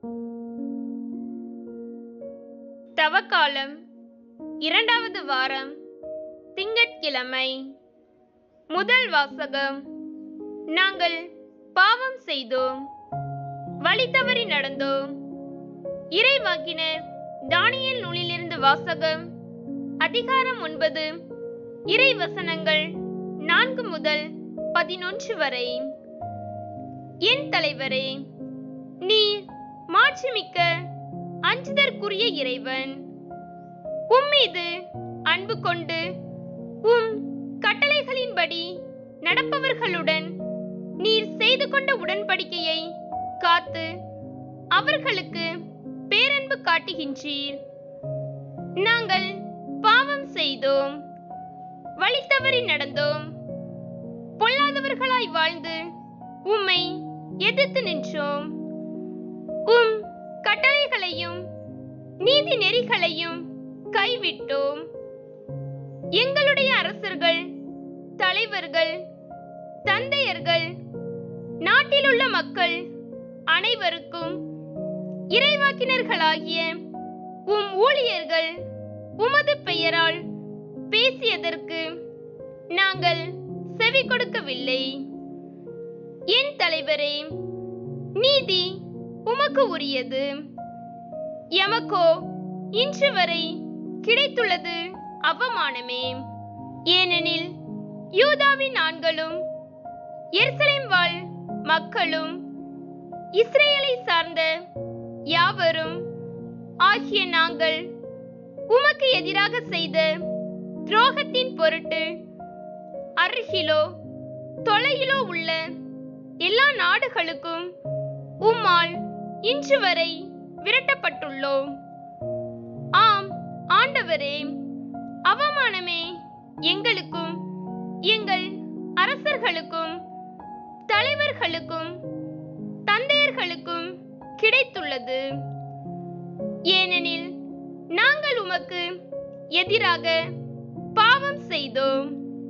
தவக்காலம் இரண்டாவது வாரம் திங்கட்கிழமை முதல் வாசகம் நாங்கள் பாவம் செய்தோம் வழி தவறி நடந்தோம் இறைவாக்கினர் தானியேல் நூலிலிருந்து வாசகம் அதிகாரம் ஒன்பது இறை வசனங்கள் நான்கு முதல் பதினொன்று வரை என் தலைவரே நீர் மாட்சிமிக்க அஞ்சுதற்குரிய இறைவன் உம்மீது அன்பு கொண்டு உம் கட்டளைகளின்படி நடப்பவர்களுடன் நீர் செய்து கொண்ட உடன்படிக்கையை காத்து அவர்களுக்கு பேரன்பு காட்டுகின்றீர் நாங்கள் பாவம் செய்தோம் வழி தவறி நடந்தோம் பொல்லாதவர்களாய் வாழ்ந்து உம்மை எதிர்த்து நின்றோம் உம் கட்டளைகளையும் நீதி நெறிகளையும் கைவிட்டோம் எங்களுடைய அரசர்கள் தலைவர்கள் தந்தையர்கள் நாட்டிலுள்ள மக்கள் அனைவருக்கும் இறைவாக்கினர்களாகிய உம் ஊழியர்கள் உமது பெயரால் பேசியதற்கு நாங்கள் செவி கொடுக்கவில்லை என் தலைவரே நீதி உமக்கு உரியது எமக்கோ இன்று வரை கிடைத்துள்ளது அவமானமே ஏனெனில் யூதாவின் ஆண்களும் எருசலேம் வாழ் மக்களும் இஸ்ரேலை சார்ந்த யாவரும் ஆகிய நாங்கள் உமக்கு எதிராக செய்த துரோகத்தின் பொருட்டு அருகிலோ தொலையிலோ உள்ள எல்லா நாடுகளுக்கும் உம்மால் இன்று வரை விரட்டப்பட்டுள்ளோம் ஆம் ஆண்டவரே அவமானமே எங்களுக்கும் எங்கள் அரசர்களுக்கும் தலைவர்களுக்கும் தந்தையர்களுக்கும் கிடைத்துள்ளது ஏனெனில் நாங்கள் உமக்கு எதிராக பாவம் செய்தோம்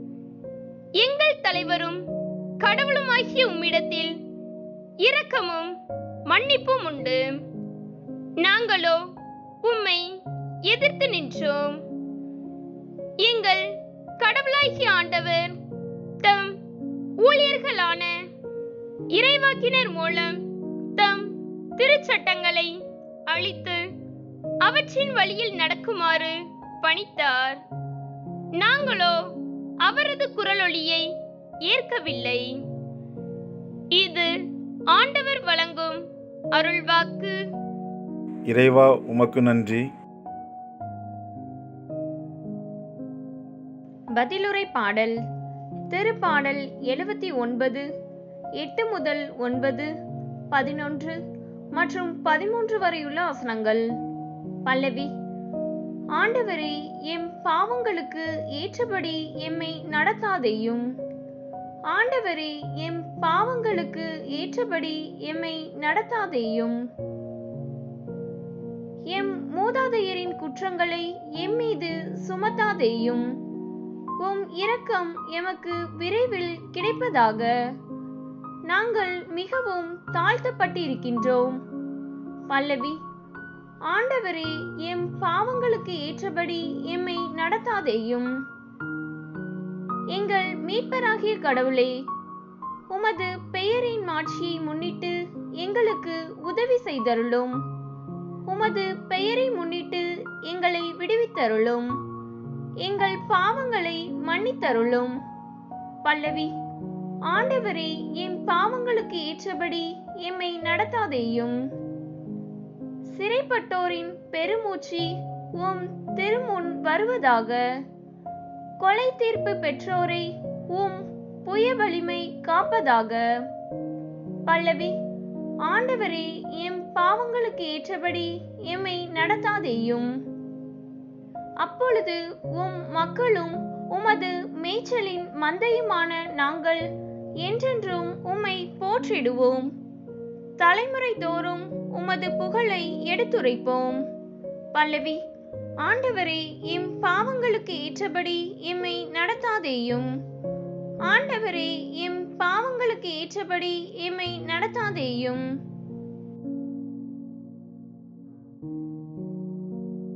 எங்கள் தலைவரும் கடவுளுமாகிய உம்மிடத்தில் இரக்கமும் மன்னிப்பும் உண்டு நாங்களோ உம்மை எதிர்த்து நின்றோம் எங்கள் கடவுளாகிய ஆண்டவர் தம் ஊழியர்களான இறைவாக்கினர் மூலம் தம் திருச்சட்டங்களை அளித்து அவற்றின் வழியில் நடக்குமாறு பணித்தார் நாங்களோ அவரது குரலொளியை ஏற்கவில்லை இது ஆண்டவர் வழங்கும் அருள்வாக்கு இறைவா உமக்கு நன்றி பதிலுரை பாடல் திருப்பாடல் எழுபத்தி ஒன்பது எட்டு முதல் ஒன்பது பதினொன்று மற்றும் பதிமூன்று வரையுள்ள வசனங்கள் பல்லவி ஆண்டவரே எம் பாவங்களுக்கு ஏற்றபடி எம்மை நடத்தாதேயும் ஆண்டவரே எம் பாவங்களுக்கு ஏற்றபடி எம்மை நடத்தாதேயும் எம் மூதாதையரின் குற்றங்களை எம் மீது சுமத்தாதேயும் உம் இரக்கம் எமக்கு விரைவில் கிடைப்பதாக நாங்கள் மிகவும் தாழ்த்தப்பட்டிருக்கின்றோம் பல்லவி ஆண்டவரே எம் பாவங்களுக்கு ஏற்றபடி எம்மை நடத்தாதேயும் எங்கள் மீட்பராகிய கடவுளே உமது பெயரின் மாட்சியை முன்னிட்டு எங்களுக்கு உதவி செய்தருளும் உமது பெயரை முன்னிட்டு எங்களை விடுவித்தருளும் எங்கள் பாவங்களை மன்னித்தருளும் பல்லவி ஆண்டவரே என் பாவங்களுக்கு ஏற்றபடி எம்மை நடத்தாதேயும் சிறைப்பட்டோரின் பெருமூச்சு உம் திருமுன் வருவதாக கொலை தீர்ப்பு பெற்றோரை உம் புய வலிமை காப்பதாக பல்லவி ஆண்டவரே எம் பாவங்களுக்கு ஏற்றபடி எம்மை நடத்தாதேயும் அப்பொழுது உம் மக்களும் உமது மேய்ச்சலின் மந்தையுமான நாங்கள் என்றென்றும் உம்மை போற்றிடுவோம் தலைமுறை தோறும் உமது புகழை எடுத்துரைப்போம் பல்லவி ஆண்டவரே எம் பாவங்களுக்கு ஏற்றபடி எம்மை நடத்தாதேயும் ஆண்டவரே எம் பாவங்களுக்கு ஏற்றபடி எம்மை நடத்தாதேயும்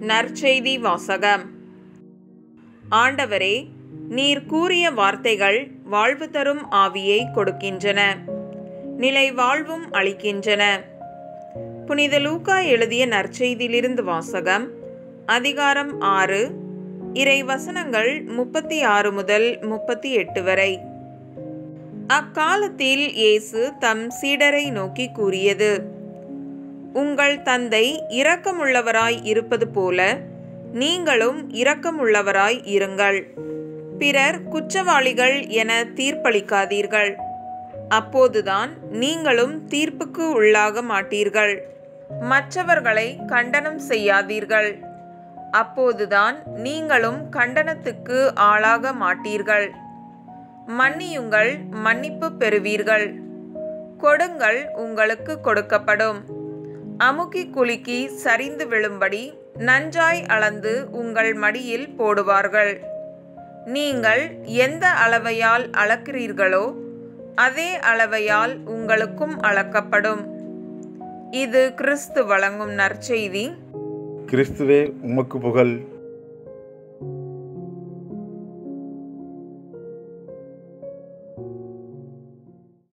நற்செய்தி வாசகம் ஆண்டவரே நீர் கூறிய வார்த்தைகள் வாழ்வு தரும் ஆவியை கொடுக்கின்றன நிலை வாழ்வும் அளிக்கின்றன புனித லூக்கா எழுதிய நற்செய்தியிலிருந்து வாசகம் அதிகாரம் ஆறு இறை வசனங்கள் முப்பத்தி ஆறு முதல் முப்பத்தி எட்டு வரை அக்காலத்தில் இயேசு தம் சீடரை நோக்கி கூறியது உங்கள் தந்தை இரக்கமுள்ளவராய் இருப்பது போல நீங்களும் இரக்கமுள்ளவராய் இருங்கள் பிறர் குற்றவாளிகள் என தீர்ப்பளிக்காதீர்கள் அப்போதுதான் நீங்களும் தீர்ப்புக்கு உள்ளாக மாட்டீர்கள் மற்றவர்களை கண்டனம் செய்யாதீர்கள் அப்போதுதான் நீங்களும் கண்டனத்துக்கு ஆளாக மாட்டீர்கள் மன்னியுங்கள் மன்னிப்பு பெறுவீர்கள் கொடுங்கள் உங்களுக்கு கொடுக்கப்படும் அமுக்கி குலுக்கி சரிந்து விழும்படி நன்றாய் அளந்து உங்கள் மடியில் போடுவார்கள் நீங்கள் எந்த அளவையால் அளக்கிறீர்களோ அதே அளவையால் உங்களுக்கும் அளக்கப்படும் இது கிறிஸ்து வழங்கும் நற்செய்தி கிறிஸ்துவே உமக்கு புகழ்